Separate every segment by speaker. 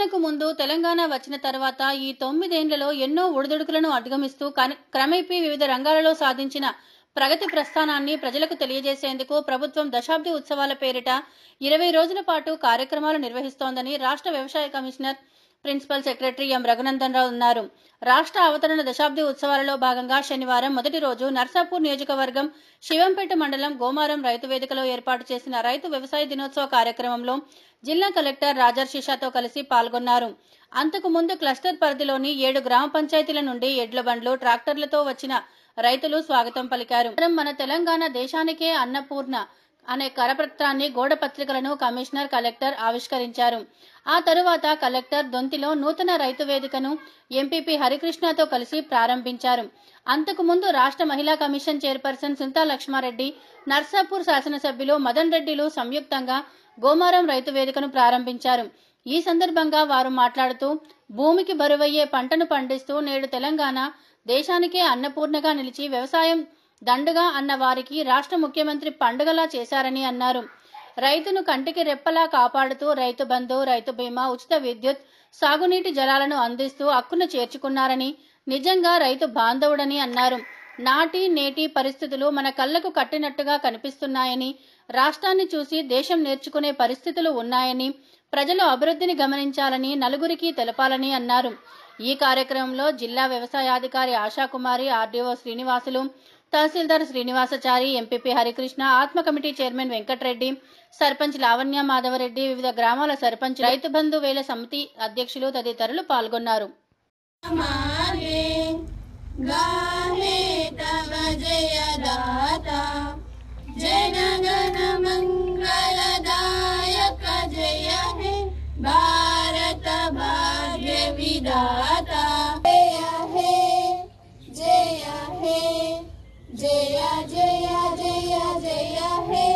Speaker 1: విభజనకు ముందు తెలంగాణ వచ్చిన తర్వాత ఈ తొమ్మిదేండ్లలో ఎన్నో ఒడిదుడుకులను అధిగమిస్తూ కన- క్రమేపీ వివిధ రంగాలలో సాధించిన ప్రగతి ప్రస్థానాన్ని ప్రజలకు తెలియజేసేందుకు ప్రభుత్వం దశాబ్ది ఉత్సవాల పేరిట ఇరవై రోజుల పాటు కార్యక్రమాలు నిర్వహిస్తోందని రాష్ట్ర వ్యవసాయ commissioner principal secretary M Raghunandan Rao అన్నారు రాష్ట్ర అవతరణ దశాబ్ది ఉత్సవాలలో భాగంగా శనివారం మొదటి రోజు నర్సాపూర్ నియోజకవర్గం శివంపేట మండలం గోమారం రైతు వేదికలో ఏర్పాటు చేసిన రైతు వ్యవసాయ దినోత్సవ కార్యక్రమంలో జిల్లా కలెక్టర్ రాజర్షిషాతో కలిసి పాల్గొన్నారు అంతకు ముందు క్లస్టర్ పరిధిలోని ఏడు గ్రామ పంచాయతీల నుండి ఎడ్ల బండ్లు ట్రాక్టర్లతో వచ్చిన రైతులు స్వాగతం పలికారు మన తెలంగాణ దేశానికే అన్నపూర్ణ అనే కరపత్రాన్ని గోడ పత్రికలను కమిషనర్ కలెక్టర్ ఆవిష్కరించారు ఆ తరువాత కలెక్టర్ దొంతిలో నూతన రైతు వేదికను ఎంపీపీ హరికృష్ణతో కలిసి ప్రారంభించారు అంతకు ముందు రాష్ట్ర మహిళా కమిషన్ చైర్పర్సన్ సింతా లక్ష్మారెడ్డి నర్సాపూర్ శాసనసభ్యులు మదన్ రెడ్డిలు సంయుక్తంగా గోమారం రైతు వేదికను ప్రారంభించారు ఈ సందర్భంగా వారు మాట్లాడుతూ భూమికి బరువయ్యే పంటను పండిస్తూ నేడు తెలంగాణ దేశానికే అన్నపూర్ణగా నిలిచి వ్యవసాయం దండుగా అన్న వారికి రాష్ట్ర ముఖ్యమంత్రి పండుగలా చేశారని అన్నారు రైతును కంటికి రెప్పలా కాపాడుతూ రైతు బంధు రైతు బీమా ఉచిత విద్యుత్ సాగునీటి జలాలను అందిస్తూ హక్కున చేర్చుకున్నారని నిజంగా రైతు బాంధవుడని అన్నారు నాటి నేటి పరిస్థితులు మన కళ్లకు కట్టినట్టుగా కనిపిస్తున్నాయని రాష్ట్రాన్ని చూసి దేశం నేర్చుకునే పరిస్థితులు ఉన్నాయని ప్రజలు అభివృద్ధిని గమనించాలని నలుగురికి తెలపాలని అన్నారు ఈ కార్యక్రమంలో జిల్లా వ్యవసాయాధికారి Asha Kumari RDO Srinivasulu tahsildar Srinivasachari MPP Harikrishna ATMA committee chairman Venkat Reddy sarpanch Lavanya Madhava Reddy వివిధ గ్రామాల సర్పంచ్ రైతు బంధు వేల సమితి అధ్యక్షులు తదితరులు పాల్గొన్నారు
Speaker 2: माहे गाहे तव जय दाता जनगण मङ्गलदायक जय हे भारत भाग्य विधाता जय हे जय हे जय जय जय जय हे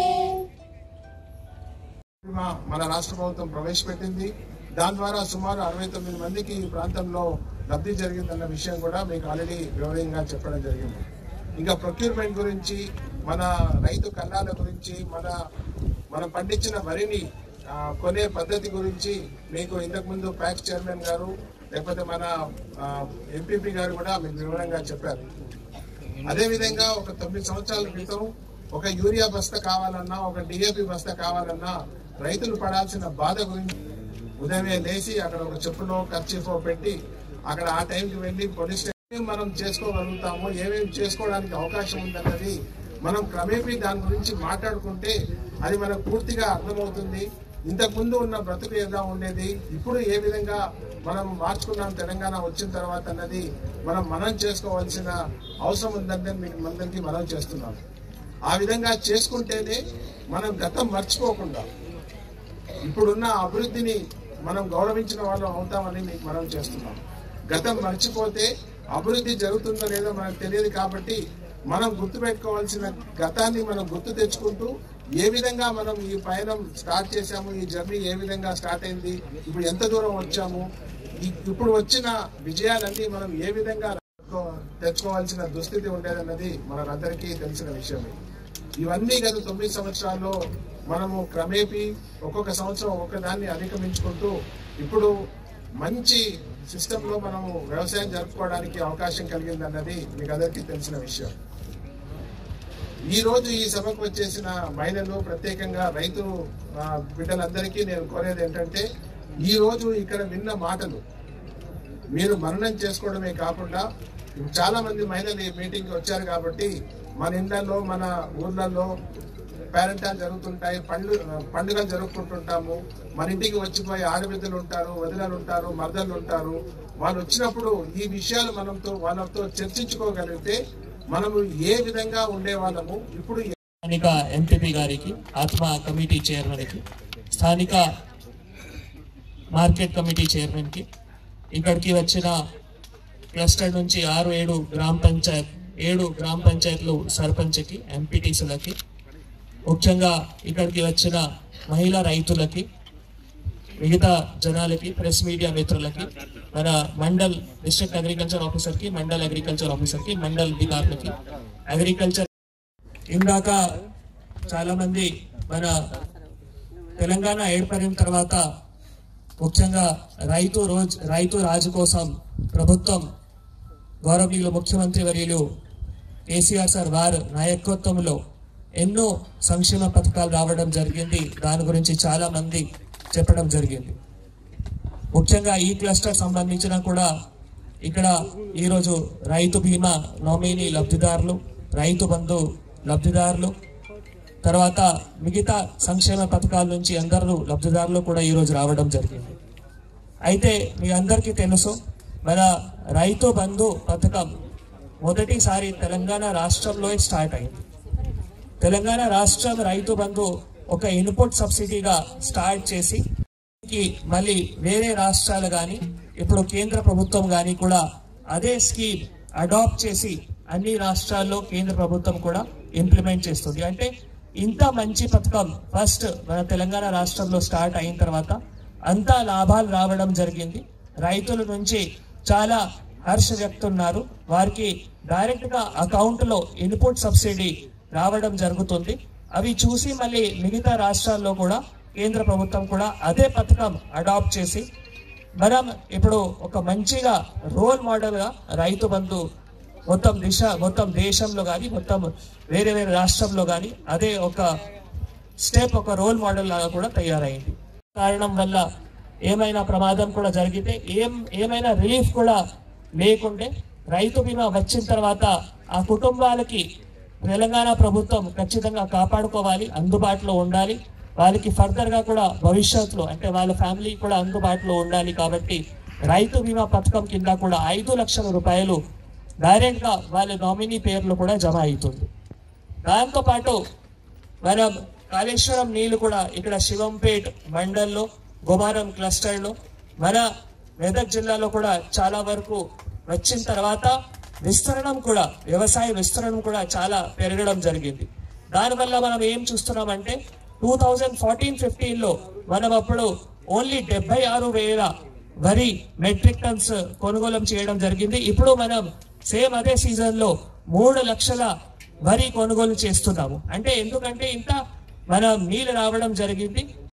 Speaker 3: బీమా మన రాష్ట్ర ప్రభుత్వం ప్రవేశపెట్టింది దాని ద్వారా సుమారు అరవై తొమ్మిది మందికి ఈ ప్రాంతంలో లబ్ధి జరిగిందన్న విషయం కూడా మీకు ఆల్రెడీ వివరంగా చెప్పడం జరిగింది ఇంకా ప్రొక్యూర్మెంట్ గురించి మన రైతు కన్నాల గురించి మన మనం పండించిన వరిని ఆ, కొనే పద్ధతి గురించి మీకు ఇంతకుముందు ప్యాక్స్ చైర్మన్ గారు లేకపోతే మన ఎంపీపీ గారు కూడా మీకు వివరంగా చెప్పారు అదే విధంగా ఒక తొమ్మిది సంవత్సరాల క్రితం ఒక యూరియా బస్తా కావాలన్నా ఒక డిఏపి బస్తా కావాలన్నా రైతులు పడాల్సిన బాధ గురించి ఉదయమే లేచి అక్కడ ఒక చెప్పులో ఖర్చీఫో పెట్టి అక్కడ ఆ టైంకి వెళ్ళి పోలీస్ స్టేషన్ మనం చేసుకోగలుగుతాము ఏమేమి చేసుకోవడానికి అవకాశం ఉందన్నది మనం క్రమేపీ దాని గురించి మాట్లాడుకుంటే అది మనకు పూర్తిగా అర్థమవుతుంది ఇంతకు ముందు ఉన్న బ్రతుకు ఎలా ఉండేది ఇప్పుడు ఏ విధంగా మనం మార్చుకున్నాం తెలంగాణ వచ్చిన తర్వాత అన్నది మనం మనం చేసుకోవాల్సిన అవసరం ఉందని మీకు అందరికీ మనం చేస్తున్నాం ఆ విధంగా చేసుకుంటేనే మనం గతం మర్చిపోకుండా ఇప్పుడున్న అభివృద్ధిని మనం గౌరవించిన వాళ్ళం అవుతామని మీకు మనం చేస్తున్నాం గతం మర్చిపోతే అభివృద్ధి జరుగుతుందో లేదో మనకు తెలియదు కాబట్టి మనం గుర్తుపెట్టుకోవాల్సిన గతాన్ని మనం గుర్తు తెచ్చుకుంటూ ఏ విధంగా మనం ఈ పయనం స్టార్ట్ చేశాము ఈ జర్నీ ఏ విధంగా స్టార్ట్ అయింది ఇప్పుడు ఎంత దూరం వచ్చాము ఈ- ఇప్పుడు వచ్చిన విజయాలన్నీ మనం ఏ విధంగా తెచ్చుకోవాల్సిన దుస్థితి ఉండేదన్నది మనకందరికీ తెలిసిన విషయమే ఇవన్నీ గత తొమ్మిది సంవత్సరాల్లో మనము క్రమేపీ ఒక్కొక్క సంవత్సరం ఒక్కొక్క దాన్ని అధిగమించుకుంటూ ఇప్పుడు మంచి సిస్టమ్ లో మనము వ్యవసాయం జరుపుకోవడానికి అవకాశం కలిగిందన్నది మీకు అందరికీ తెలిసిన విషయం ఈ రోజు ఈ సభకు వచ్చేసిన మహిళలు ప్రత్యేకంగా రైతు ఆ, బిడ్డలందరికీ నేను కోరేది ఏంటంటే ఈ రోజు ఇక్కడ విన్న మాటలు మీరు మననం చేసుకోవడమే కాకుండా చాలా మంది మహిళలు ఈ మీటింగ్ వచ్చారు కాబట్టి మన ఇళ్లలో మన ఊర్లలో పేరెంటాలు జరుగుతుంటాయి పండు పండుగలు జరుపుకుంటుంటాము మన ఇంటికి వచ్చిపోయి ఆడబిడ్డలు ఉంటారు వదినలు ఉంటారు మరదలు ఉంటారు వాళ్ళు వచ్చినప్పుడు ఈ విషయాలు మనతో వాళ్ళతో చర్చించుకోగలిగితే మనము ఏ విధంగా ఉండేవాళ్ళము ఇప్పుడు
Speaker 4: స్థానిక ఎంపీపీ గారికి ఆత్మ కమిటీ చైర్మన్కి స్థానిక మార్కెట్ కమిటీ చైర్మన్కి ఇక్కడికి వచ్చిన క్లస్టర్ నుంచి ఆరు ఏడు గ్రామ పంచాయత్ ఏడు గ్రామ పంచాయతీలు సర్పంచ్కి ఎంపీటీసీలకి ముఖ్యంగా ఇక్కడికి వచ్చిన మహిళా రైతులకి మిగతా జనాలకి ప్రెస్ మీడియా మిత్రులకి మన మండల్ డిస్ట్రిక్ట్ అగ్రికల్చర్ ఆఫీసర్కి మండల్ అగ్రికల్చర్ ఆఫీసర్కి మండల్ అధికారులకి అగ్రికల్చర్ ఇందాక చాలా మంది మన తెలంగాణ ఏర్పడిన తర్వాత ముఖ్యంగా రైతు రోజ్ రైతు రాజు కోసం ప్రభుత్వం గౌరవనీయులు ముఖ్యమంత్రి వర్యులు కేసీఆర్ సార్ వారు నాయకత్వంలో ఎన్నో సంక్షేమ పథకాలు రావడం జరిగింది దాని గురించి చాలా మంది చెప్పడం జరిగింది ముఖ్యంగా ఈ క్లస్టర్ సంబంధించిన కూడా ఇక్కడ ఈరోజు రైతు బీమా నామినీ లబ్ధిదారులు రైతు బంధు లబ్ధిదారులు తర్వాత మిగతా సంక్షేమ పథకాల నుంచి అందరూ లబ్ధిదారులు కూడా ఈరోజు రావడం జరిగింది అయితే మీ అందరికీ తెలుసు మన రైతు బంధు పథకం మొదటిసారి తెలంగాణ రాష్ట్రంలో స్టార్ట్ అయింది తెలంగాణ రాష్ట్రం రైతు బంధు ఒక ఇన్పుట్ సబ్సిడీగా స్టార్ట్ చేసి కి మళ్ళీ వేరే రాష్ట్రాలు కానీ ఇప్పుడు కేంద్ర ప్రభుత్వం కానీ కూడా అదే స్కీమ్ అడాప్ట్ చేసి అన్ని రాష్ట్రాల్లో కేంద్ర ప్రభుత్వం కూడా ఇంప్లిమెంట్ చేస్తుంది అంటే ఇంత మంచి పథకం ఫస్ట్ మన తెలంగాణ రాష్ట్రంలో స్టార్ట్ అయిన తర్వాత అంతా లాభాలు రావడం జరిగింది రైతుల నుంచి చాలా హర్ష వ్యక్తున్నారు వారికి డైరెక్ట్ గా అకౌంట్ లో ఇన్పుట్ సబ్సిడీ రావడం జరుగుతుంది అవి చూసి మళ్ళీ మిగతా రాష్ట్రాల్లో కూడా కేంద్ర ప్రభుత్వం కూడా అదే పథకం అడాప్ట్ చేసి మనం ఇప్పుడు ఒక మంచిగా రోల్ మోడల్ గా రైతు బంధు మొత్తం దిశ మొత్తం దేశంలో కానీ మొత్తం వేరే వేరే రాష్ట్రంలో కానీ అదే ఒక స్టెప్ ఒక రోల్ మోడల్ లాగా కూడా తయారైంది కారణం వల్ల ఏమైనా ప్రమాదం కూడా జరిగితే ఏం ఏమైనా రిలీఫ్ కూడా లేకుండే రైతు బీమా వచ్చిన తర్వాత ఆ కుటుంబాలకి తెలంగాణ ప్రభుత్వం ఖచ్చితంగా కాపాడుకోవాలి అందుబాటులో ఉండాలి వాళ్ళకి ఫర్దర్ గా కూడా భవిష్యత్తులో అంటే వాళ్ళ ఫ్యామిలీ కూడా అందుబాటులో ఉండాలి కాబట్టి రైతు బీమా పథకం కింద కూడా ఐదు లక్షల రూపాయలు డైరెక్ట్ గా వాళ్ళ నామినీ పేర్లు కూడా జమ అవుతుంది దాంతో పాటు మనం కాళేశ్వరం నీళ్లు కూడా ఇక్కడ శివంపేట్ మండల్లో గుమారం క్లస్టర్లో మన మెదక్ జిల్లాలో కూడా చాలా వరకు వచ్చిన తర్వాత విస్తరణం కూడా వ్యవసాయ విస్తరణం కూడా చాలా పెరగడం జరిగింది దానివల్ల మనం ఏం చూస్తున్నామంటే టూ థౌజండ్ ఫోర్టీన్ ఫిఫ్టీన్ లో మనం అప్పుడు ఓన్లీ డెబ్బై ఆరు వేల వరి మెట్రిక్ టన్స్ కొనుగోలు చేయడం జరిగింది ఇప్పుడు మనం సేమ్ అదే సీజన్ లో మూడు లక్షల వరి కొనుగోలు చేస్తున్నాము అంటే ఎందుకంటే ఇంత మనం నీళ్ళు రావడం జరిగింది